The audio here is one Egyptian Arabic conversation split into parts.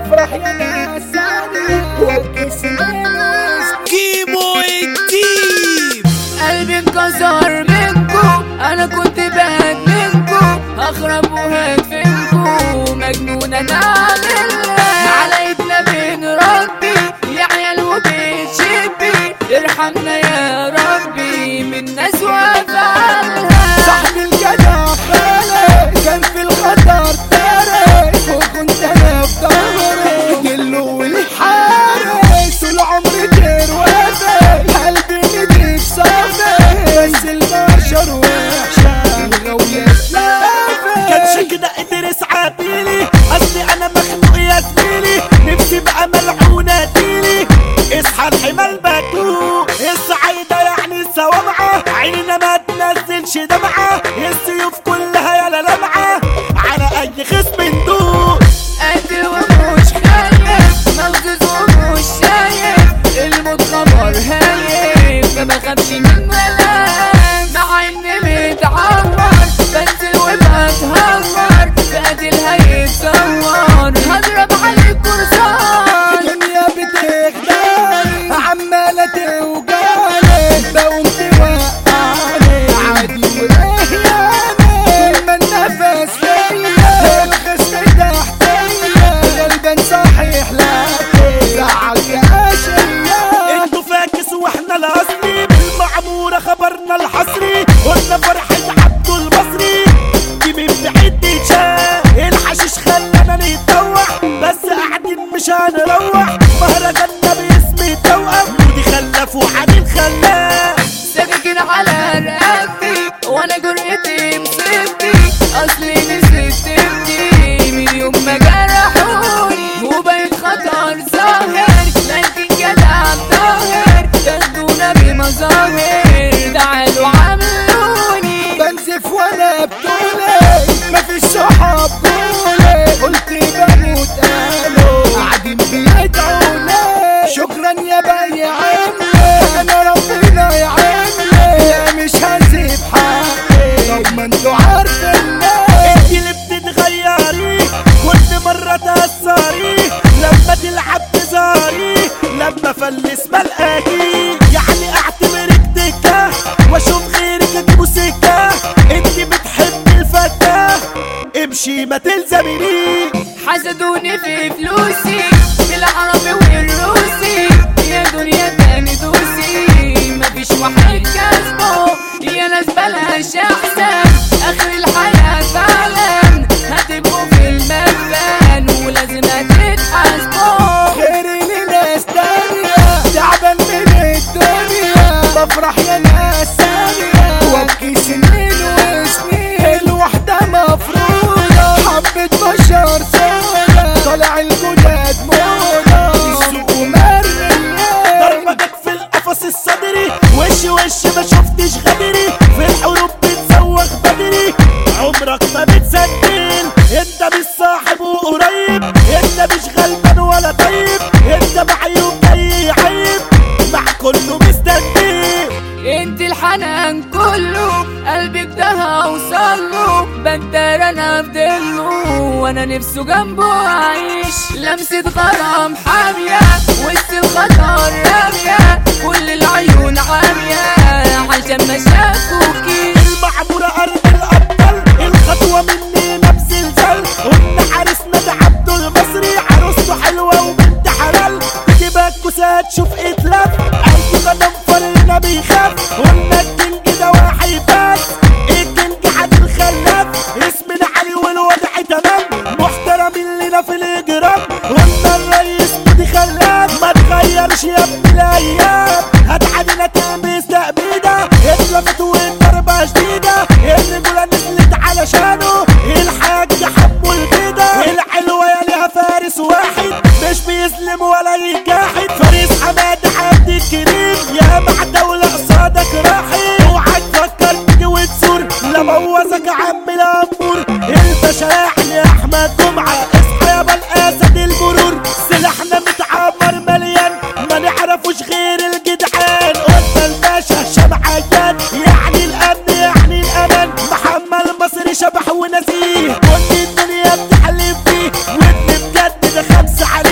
بفرح يا ناس وابكي سنين كيمو الديب قلبي انكسر منكو انا كنت بهد منكو هخرب وهدفنكو مجنون انا عاملها على ايدنا بين ربي يا عيال وبيت شبي ارحمنا يا ربي من ناس وافعالها صاحب الجدع خالي كان في الخطر تارك وكنت انا في ظهري دلو والحارس طول عمري دير وافي قلبي نضيف صافي بس البشر وحشة وغاوية سلافة كانش كده ادرس عابيلي اصلي انا مخنوق يا زميلي نفسي بقى ملعونة ديلي اصحى الحمال باتو الصعيدة يعني السوامعة عيننا ما تنزلش دمعة السيوف كلها يالا لمعة على اي خصم ندوق قاتل ومش خايف مغزوز ومش شايف الموت خبر هايف ما بخافش من ملام مع اني متعور بنزل وبتهور بقتل هيتصور هضرب عليك كرسان الدنيا بتخدعني عمالة توجعني بقوم توقعني عادي ورياني ما النفس فيا الخصم تحتيا غلبان صحيح لكن زعل يا اشياء انتوا فاكس واحنا الاصلي بالمعمورة خبرنا الحصري قلنا فرحة عبده المصري دي من بعيد تتشاف الحشيش خلانا نتطوح بس قاعدين مش هنروح مهرجاننا باسم التوأم ودي خلف وعامل خلاف سكاكين على رقبتي وانا جرأتي مصيبتي اصلي نسيت تبكي من يوم ما جرحوني وبقيت خطر ظاهر لكن جدع طاهر تاخدونا بمظاهر تعالوا عاملوني بنزف وانا بطولي مفيش صحاب قولي قلت بموت قالوا قاعدين بيدعوني شكرا يا بيع عمي انا ربنا يعيني لا مش هسيب حقي طب ما انتوا عارفين انت اللي بتتغيري كل مرة تأثري لما تلعب تزاري لما فلس ملقاكي يعني اعتبرك دكة واشوف غيرك اجيبه سكة انت بتحبي الفتاة امشي ما تلزمنيش حسدوني في فلوسي بالعربي والروسي يا دنيا تاني دوسي مفيش واحد كسبه يا ناس بلاش احسن اخر الحياة فعلا هتبقوا في المكان ولازم هتتحاسبوا غيري لناس تانية تعبان من الدنيا بفرح يا ناس ثانية وابكي سنين وسنين الوحدة مفروضة حبة بشر سودا طالع الجداد موضة السوق مرمية ضربتك في القفص الصدري وش وش ما شفتش غدري في الحروب بتزوغ بدري عمرك ما بتسجل انت مش صاحب وقريب انت مش غلبان ولا طيب انت معيوب جاي عيب مع كله مستنيك انت الحنان كله قلبك ده هوصله بنتر انا افضله وانا نفسه جنبه اعيش لمسة غرام حامية وسط الخطر رامية كل العيون عامية عشان ما شافوكيش المعمورة أرض الأبطال الخطوة مني نفس الزل قلنا عرسنا ده عبده المصري عروسته حلوة وبنت حلال تجيبك كوسات شوف اتلف قلبي قدم فرنا بيخاف قلنا الكينج ده واحد بس الكينج عادل خلاف اسمنا علي والوضع تمام محترمين لنا في الإجرام قلنا الرئيس مودي خلاف ما تغيرش يا ابن الأيام هتعادينا تلبس تأبيدة اتلفت والضربة شديدة الرجولة نزلت علشانه الحاج حبه البيضة الحلوة يا ليها فارس واحد مش بيسلم ولا يجاحد فارس حماد عبد الكريم يا مع دولة قصادك راحل اوعى تفكر تيجي وتزور لا بوظك عم الامور الباشا يعني احمد جمعة اصحى يا الاسد المرور سلاحنا متعمر مليان ما نعرفوش غير الجدعان قلنا الباشا شمعيان يعني الامن يعني الامان محمد المصري شبح ونزيه كل الدنيا بتحلف بيه وابن بجد ده خمسة على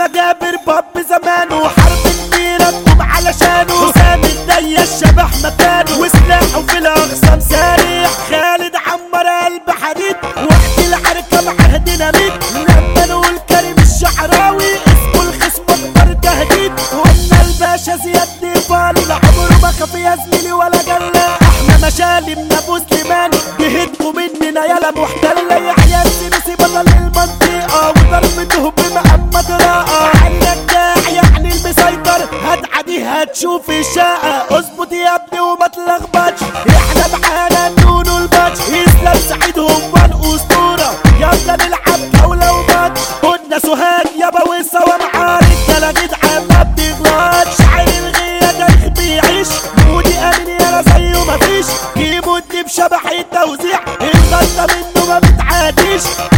يا جابر باب زمان وحرب كبيرة تقوم علشانه سامي الدية الشبح مكانه وسلاحه في الأقسام سريع خالد عمر قلب حديد وقت العركة معاه ديناميت لما نقول كريم الشعراوي اسمه الخصم اكبر تهديد قلنا الباشا زياد نيفال عمره ما خاف يا زميلي ولا جلة احنا مشالم ابو سليمان جهدكوا مننا يالا محتلة يحيى السيسي بطل المنطقة وضربته بمحمد راقة عنك داع يعني المسيطر هتعدي هتشوف الشقة اظبط يا ابني وما تلخبطش احنا معانا النون الباتش اسلام سعيد هم الاسطورة يلا نلعب جولة وماتش قلنا سوهاج يابا وسوا معارك يلا جدعان ما بتغلطش شعر الغية تاريخ بيعيش مودي امين يالا زيه مفيش جيبوا الدب شبح التوزيع الغلطة منه ما بتعاديش